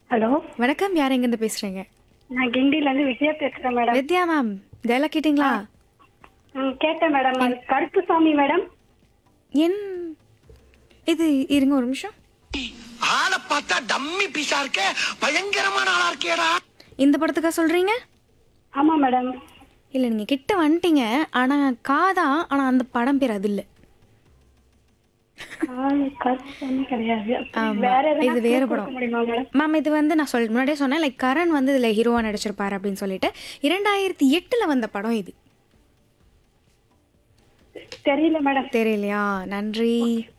Hello வணக்கம் யார் எங்கேருந்து பேசுறீங்க நான் கிண்டில இருந்து விஜயா பேசுறேன் மேடம் வித்யா மேம் டைலாக் கேட்டிங்களா ம், கேட்டேன் மேடம் அது கருப்புசாமி மேடம் என் இது இருங்க ஒரு நிமிஷம் ஆளை பார்த்தா டம்மி பீஸா இருக்க பயங்கரமான ஆளா இருக்கேடா இந்த படத்துக்கா சொல்றீங்க ஆமா மேடம் இல்லை நீங்கள் கிட்ட வந்துட்டீங்க ஆனால் காதா ஆனால் அந்த படம் பேர் அது இல்லை ஆ, கருப்புசாமி கிடையாது ஆமா, வேற எதனா இது வேற clue படம். கொடுக்க முடியுமா மேடம் மேம் இது வந்து நான் சொல் முன்னாடியே சொன்னேன் லைக் கரண் வந்து இதில் ஹீரோவாக நடிச்சிருப்பாரு அப்படின்னு சொல்லிட்டு இரண்டாயிரத்தி எட்டில் வந்த படம் இது தெரியல மேடம் தெரியலையா நன்றி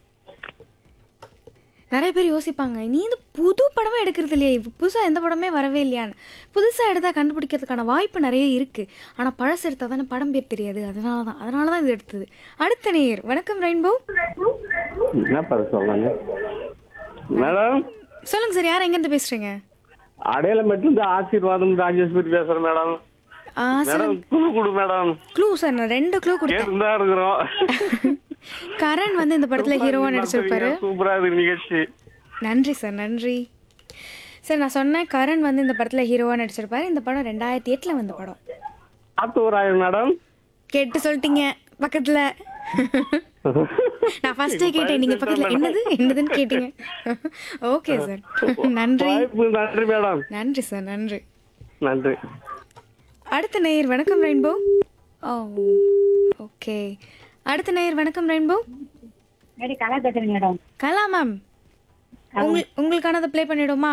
நிறைய பேர் யோசிப்பாங்க நீ இந்த புது படமே எடுக்கிறது இல்லையா இப்போ புதுசாக எந்த படமே வரவே இல்லையான்னு புதுசாக எடுத்தால் கண்டுபிடிக்கிறதுக்கான வாய்ப்பு நிறைய இருக்குது ஆனால் பழசு எடுத்தால் தானே படம் பேர் தெரியாது அதனால தான் அதனால தான் இது எடுத்தது அடுத்த நேயர் வணக்கம் ரெயின்போ என்ன பாரு சொல்லுங்க மேடம் சொல்லுங்க சார் யார் எங்கேருந்து பேசுகிறீங்க அடையாளமேட்டு இருந்து ஆசீர்வாதம் ராஜேஸ்வரி பேசுறேன் மேடம் மேடம் குழு குடு மேடம் க்ளூ சார் நான் ரெண்டு க்ளூ கொடுத்தேன் கேட்டு தான் இருக்கிறோம் கரண் வந்து இந்த படத்தில் ஹீரோவாக நடிச்சிருப்பாரு சூப்பரா இருக்கு நிகழ்ச்சி நன்றி சார் நன்றி சார் நான் சொன்னேன் கரண் வந்து இந்த படத்தில் ஹீரோவாக நடிச்சிருப்பாரு இந்த படம் ரெண்டாயிரத்தி எட்டில் வந்த படம் ஆத்தூராயன் மேடம் கேட்டு சொல்லிட்டீங்க பக்கத்தில் நான் ஃபர்ஸ்டே கேட்டேன் நீங்கள் பக்கத்தில் என்னது என்னதுன்னு கேட்டீங்க ஓகே சார் நன்றி வாய்ப்பு நன்றி மேடம் நன்றி சார் நன்றி நன்றி அடுத்த நேயர் வணக்கம் ரெயின்போ ஓ ஓகே அடுத்த நேயர் வணக்கம் ரெயின்போ மேடம் கலா பேசுறேன் மேடம் கலா மேம் உங்கள் உங்களுக்கானதை ப்ளே பண்ணிடுமா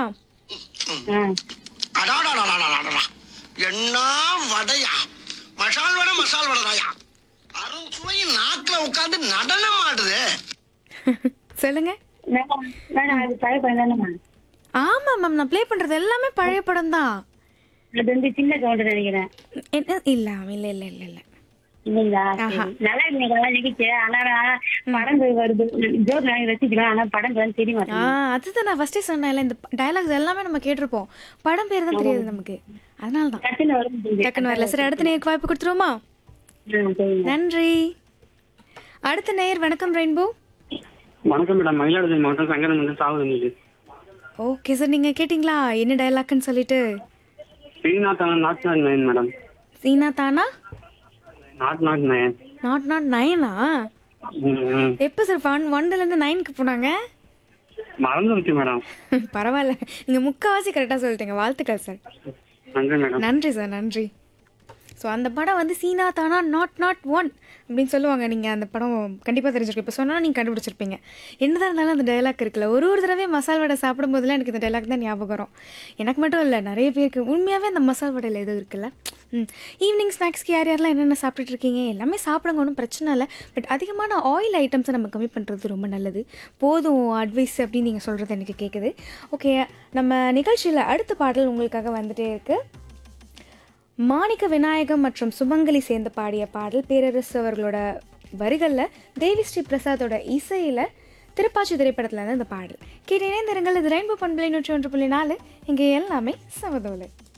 அடாடாடாடாடாடா என்ன வடையா மசால் வடை மசால் வடைதாயா அருஞ்சுவை நாக்குல உட்கார்ந்து நடனம் ஆடுது சொல்லுங்க மேடம் மேடம் அது பழைய படம் தானே மேம் ஆமாம் மேம் நான் ப்ளே பண்ணுறது எல்லாமே பழைய படம் தான் அது வந்து சின்ன கவுண்டர் நினைக்கிறேன் என்ன இல்ல இல்ல இல்ல இல்ல இல்ல இல்லைங்களா ஆஹா. சரி. நல்லா இருந்தீங்க நிகழ்ச்சி ஆனா படங்கள் வருது ஜோர் நாளைக்கு ரசிக்கலாம் ஆனா படங்கள் தெரிய ஆ மாட்டேங்குது அதுதான் நான் ஃபர்ஸ்டே சொன்னேன்ல இந்த டயலாக்ஸ் எல்லாமே நம்ம கேட்டிருப்போம் படம் பேர் தான் தெரியாது நமக்கு அதனால தான் டக்குன்னு வரும் டக்குன்னு வரல சரி அடுத்த நேருக்கு வாய்ப்பு கொடுத்துருவோமா நன்றி அடுத்த நேயர் வணக்கம் ரெயின்போ வணக்கம் மேடம் மயிலாடுதுறை மாவட்டம் சங்கரன் வந்து சாகுது நீங்க ஓகே சார் நீங்க கேட்டிங்களா என்ன டயலாக்னு சொல்லிட்டு ஸ்ரீநாத் நாட் நாட் நயன் மேடம் சீனா தானா நாட் நாட் நயன் நாட் நாட் நைனா ம், ம். எப்போ சார் ஒன் ஒன்லேருந்து நைனுக்கு போனாங்க மறந்துருச்சு மேடம் பரவாயில்ல நீங்கள் முக்கால்வாசி கரெக்டாக சொல்லிட்டீங்க வாழ்த்துக்கள் சார் நன்றி மேடம் நன்றி சார் நன்றி ஸோ அந்த படம் வந்து சீனா தானா நாட் நாட் ஒன் அப்படின்னு சொல்லுவாங்க நீங்கள் அந்த படம் கண்டிப்பாக தெரிஞ்சிருக்கும் இப்போ சொன்னால் நீங்கள் கண்டுபிடிச்சிருப்பீங்க என்னதான் இருந்தாலும் அந்த டைலாக் இருக்குல்ல ஒரு ஒரு தடவை மசால் வடை சாப்பிடும்போதெல்லாம் எனக்கு இந்த டைலாக் தான் ஞாபகம் வரும் எனக்கு மட்டும் இல்லை நிறைய பேருக்கு உண்மையாகவே அந்த மசால் வடையில் எதுவும் இருக்குல்ல ம் ஈவினிங் ஸ்நாக்ஸ்க்கு யார் யாரெல்லாம் என்னென்ன சாப்பிட்டுட்டு இருக்கீங்க எல்லாமே சாப்பிடுங்க ஒன்றும் பிரச்சனை இல்லை பட் அதிகமான ஆயில் ஐட்டம்ஸை நம்ம கம்மி பண்ணுறது ரொம்ப நல்லது போதும் அட்வைஸ் அப்படின்னு நீங்கள் சொல்கிறது எனக்கு கேட்குது ஓகே நம்ம நிகழ்ச்சியில் அடுத்த பாடல் உங்களுக்காக வந்துட்டே இருக்குது மாணிக்க விநாயகம் மற்றும் சுமங்கலி சேர்ந்து பாடிய பாடல் பேரரசு அவர்களோட வரிகளில் தேவி ஸ்ரீ பிரசாதோட இசையில் திருப்பாச்சி திரைப்படத்தில் இருந்து இந்த பாடல் கேட்டு இணைந்திருங்கள் இது ரெயின்போ பண்பலை நூற்றி ஒன்று புள்ளி நாலு இங்கே எல்லாமே சமதோலை